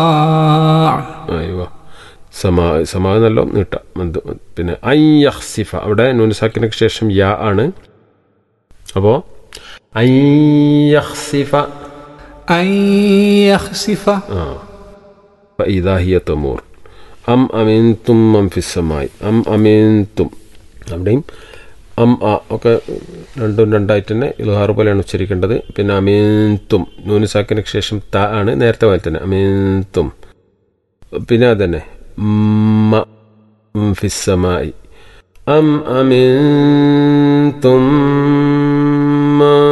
അയ്യോ സമാ സമാ നല്ല നീട്ടാം എന്ത് പിന്നെ ഐ യഹ്സിഫ അവിടെ നൂനസാക്കിനൊക്കെ ശേഷം യാ ആണ് അപ്പോൾ ഐ യഹ്സിഫ أن يخسف ആ فإذا هي تمور അം അമീൻതും മം ഫിസ്സമായി അം അമീൻതും അവിടെയും അം ആ ഒക്കെ രണ്ടും രണ്ടായിട്ട് തന്നെ ഇൽഹാറ് പോലെയാണ് ഉച്ചരിക്കേണ്ടത് പിന്നെ അമീൻതും നൂനിസാക്കിന് ശേഷം ത ആണ് നേരത്തെ പോലെ തന്നെ അമീൻതും പിന്നെ അതന്നെ മ ഉം ഫിസ്സമായി അം അമീൻതും മൻ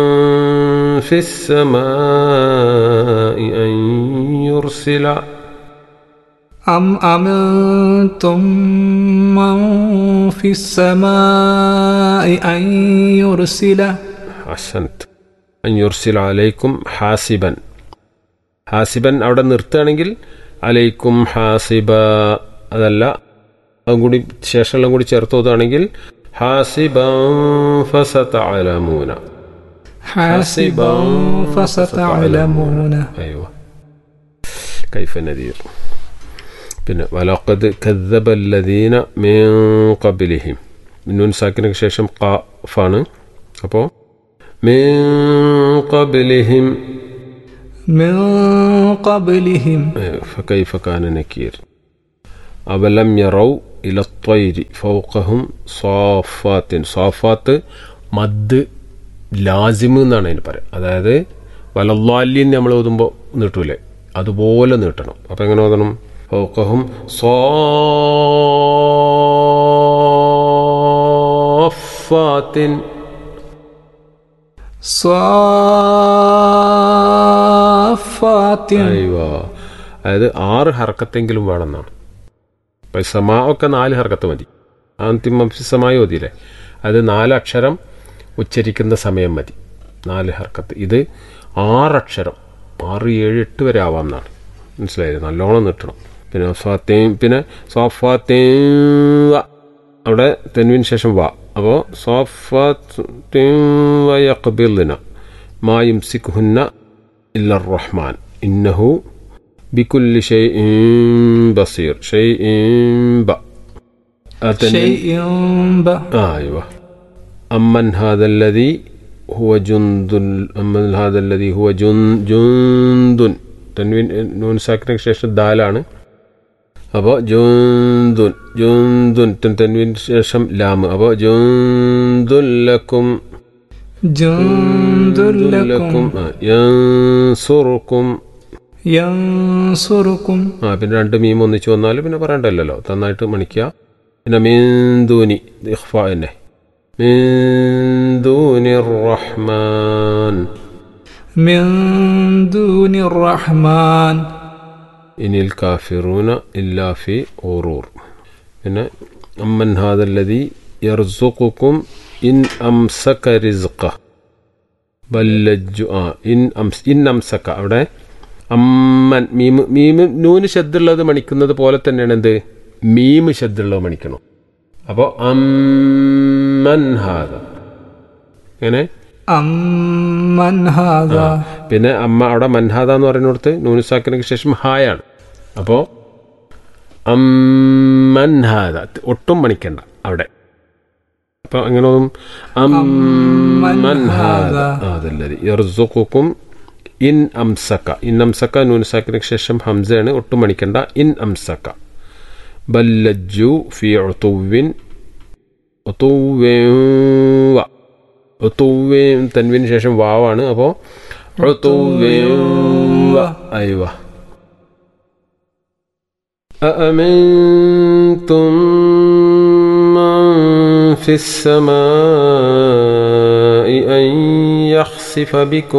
ഫിസ്സമായി അൻ യുർസില أم أمنتم من في السماء أن يرسل അസന്ത് അഞ്ഞുർസിൽ അലൈക്കും ഹാസിബൻ ഹാസിബൻ അവിടെ നിർത്തുകയാണെങ്കിൽ അലൈക്കും ഹാസിബ അതല്ല അതും കൂടി ശേഷമുള്ള കൂടി ചേർത്ത് ഓതുകയാണെങ്കിൽ ഹാസിബൻ ഫസതഅലമൂന حاسبا فستعلمون അയ്യോ കൈഫ നദീർ പിന്നെ വലഖദ് കദ്ദബ الذين من قبلهم നൂൻ സാക്കിനു ശേഷം ഖാഫാണ് അപ്പോൾ من قبلهم من قبلهم فكيف كان نكير أولم يروا إلى الطير فوقهم صافات صافات മദ് ലാസിം എന്നാണ് അതിന് പറയാം അതായത് വലല്ലാല്യം നമ്മൾ ഓതുമ്പോൾ നീട്ടൂലേ അതുപോലെ നീട്ടണം അപ്പം എങ്ങനെ ഓതണം ഫൗക്കഹും സ്വാഫാത്തിൻ صافات അയ്യോ അതായത് ആറ് ഹർക്കത്തെങ്കിലും വേണമെന്നാണ് ഇപ്പം സമാ ഒക്കെ നാല് ഹർക്കത്ത് മതി അന്തിമമായി ഓതിയില്ലേ അത് നാലക്ഷരം ഉച്ചരിക്കുന്ന സമയം മതി നാല് ഹർക്കത്ത് ഇത് ആറക്ഷരം ആറ് ഏഴ് എട്ട് വരെ ആവാം എന്നാണ് മനസ്സിലായില്ലേ നല്ലോണം നീട്ടണം പിന്നെ സ്വാത്തേം പിന്നെ സോഫാത്തേം വ അവിടെ തെൻവിന് ശേഷം വാ അപ്പോൾ സോഫാത്തേം വയക്കബിലിന മായും സിഖുന്ന ഇല്ല റഹ്മാൻ ഇന്നഹു ബിക്കുല്ലി ഷെയ് ബസീർ ഷെയ് ബ شيء ب آه أيوة أمن هذا الذي هو جند أمن هذا الذي هو جند جند തൻവീൻ നൂൻ സാക്കിനു ശേഷം ദാലാണ് അപ്പോൾ ജുന്തുൻ ജുന്തുൻ തൻവീൻ ശേഷം ലാം അപ്പോൾ ജുന്തുല്ലക്കും جند لكم യൻസുറുക്കും ينصركم ആ പിന്നെ രണ്ട് മീം ഒന്നിച്ച് വന്നാൽ പിന്നെ പറയണ്ടല്ലോ നന്നായിട്ട് മണിക്കുക പിന്നെ മീന്തൂനി ഇഖ്ഫ തന്നെ മീന്തൂനി റഹ്മാൻ من دون الرحمن ഇനിൽ കാഫിറൂന ഇല്ലാ ഫി ഊറൂർ പിന്നെ അമ്മൻ ഹാദല്ലതി യർസുഖുക്കും ഇൻ അംസക റിസ്ഖ ബല്ലജു ആ ഇൻ അംസ് ഇൻ അംസക്ക അവിടെ അമ്മൻ മീമ് മീമ് നൂന് ശബ്ദമുള്ളത് മണിക്കുന്നത് പോലെ തന്നെയാണ് എന്ത് മീമ് ശബ്ദമുള്ളത് മണിക്കണം അപ്പോൾ അമ്മൻ ഹാദ എങ്ങനെ أمن هذا പിന്നെ അമ്മ അവിടെ മൻഹാദ എന്ന് പറയുന്നിടത്ത് നൂനുസാക്കിനു ശേഷം ഹായാണ് അപ്പോൾ അമ്മൻഹാദ ഒട്ടും മണിക്കണ്ട അവിടെ അപ്പൊ അങ്ങനെ ഒന്നും അമ്മൻഹാദ അതല്ലേ യർസുഖുക്കും ഇൻ അംസക്ക ഇൻ അംസക്ക നൂനുസാക്കിനു ശേഷം ഹംസയാണ് ഒട്ടും മണിക്കണ്ട ഇൻ അംസക്ക ബല്ലജു ഫി ഉത്തുവിൻ ഉത്തുവിൻ വ ഉത്തുവിൻ തൻവിന് ശേഷം വാവാണ് അപ്പോൾ أيوة أأمنتم من في السماء أن يخسف بكم